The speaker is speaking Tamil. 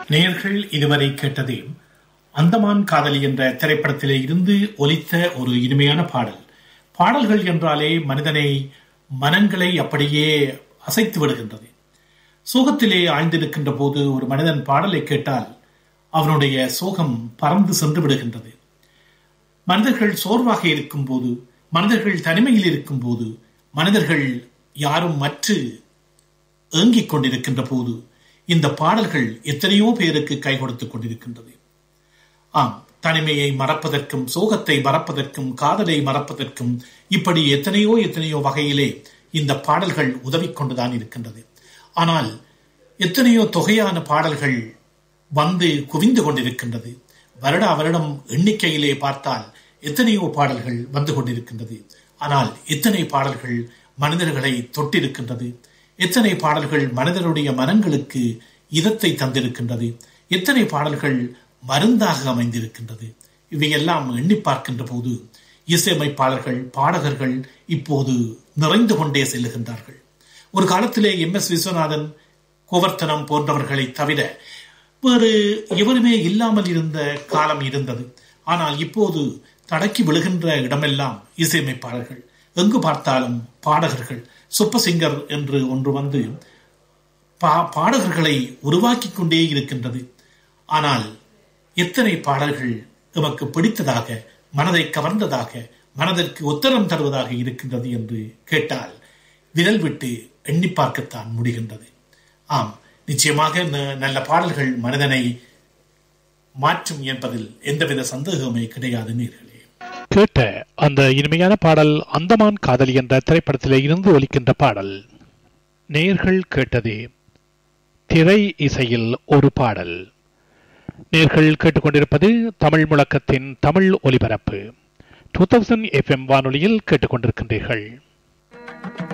நேயர்கள் இதுவரை கேட்டது அந்தமான் காதலி என்ற திரைப்படத்திலே இருந்து ஒலித்த ஒரு இனிமையான பாடல் பாடல்கள் என்றாலே மனிதனை மனங்களை அப்படியே அசைத்து விடுகின்றது சோகத்திலே ஆழ்ந்திருக்கின்ற போது ஒரு மனிதன் பாடலை கேட்டால் அவனுடைய சோகம் பறந்து சென்று விடுகின்றது மனிதர்கள் சோர்வாக இருக்கும் போது மனிதர்கள் தனிமையில் இருக்கும் போது மனிதர்கள் யாரும் மற்று ஏங்கிக் கொண்டிருக்கின்ற போது இந்த பாடல்கள் எத்தனையோ பேருக்கு கை கொடுத்துக் கொண்டிருக்கின்றது ஆம் தனிமையை மறப்பதற்கும் சோகத்தை மறப்பதற்கும் காதலை மறப்பதற்கும் இப்படி எத்தனையோ எத்தனையோ வகையிலே இந்த பாடல்கள் உதவி கொண்டுதான் இருக்கின்றது ஆனால் எத்தனையோ தொகையான பாடல்கள் வந்து குவிந்து கொண்டிருக்கின்றது வருடா வருடம் எண்ணிக்கையிலே பார்த்தால் எத்தனையோ பாடல்கள் வந்து கொண்டிருக்கின்றது ஆனால் எத்தனை பாடல்கள் மனிதர்களை தொட்டிருக்கின்றது எத்தனை பாடல்கள் மனிதனுடைய மனங்களுக்கு இதத்தை தந்திருக்கின்றது எத்தனை பாடல்கள் மருந்தாக அமைந்திருக்கின்றது இவையெல்லாம் எண்ணி பார்க்கின்ற போது இசையமைப்பாளர்கள் பாடகர்கள் இப்போது நிறைந்து கொண்டே செல்லுகின்றார்கள் ஒரு காலத்திலே எம் எஸ் விஸ்வநாதன் கோவர்த்தனம் போன்றவர்களை தவிர வேறு எவருமே இல்லாமல் இருந்த காலம் இருந்தது ஆனால் இப்போது தடக்கி விழுகின்ற இடமெல்லாம் இசையமைப்பாளர்கள் எங்கு பார்த்தாலும் பாடகர்கள் சூப்பர் சிங்கர் என்று ஒன்று வந்து பா பாடகர்களை உருவாக்கி கொண்டே இருக்கின்றது ஆனால் எத்தனை பாடல்கள் எமக்கு பிடித்ததாக மனதை கவர்ந்ததாக மனதிற்கு உத்தரம் தருவதாக இருக்கின்றது என்று கேட்டால் விரல் விட்டு எண்ணி பார்க்கத்தான் முடிகின்றது ஆம் நிச்சயமாக நல்ல பாடல்கள் மனிதனை மாற்றும் என்பதில் எந்தவித சந்தேகமே கிடையாது நீர்களே கேட்ட அந்த இனிமையான பாடல் அந்தமான் காதலி என்ற திரைப்படத்திலே இருந்து ஒலிக்கின்ற பாடல் நேர்கள் கேட்டது திரை இசையில் ஒரு பாடல் நேர்கள் கேட்டுக்கொண்டிருப்பது தமிழ் முழக்கத்தின் தமிழ் ஒலிபரப்பு டூ தௌசண்ட் எஃப்எம் வானொலியில் கேட்டுக்கொண்டிருக்கின்றீர்கள்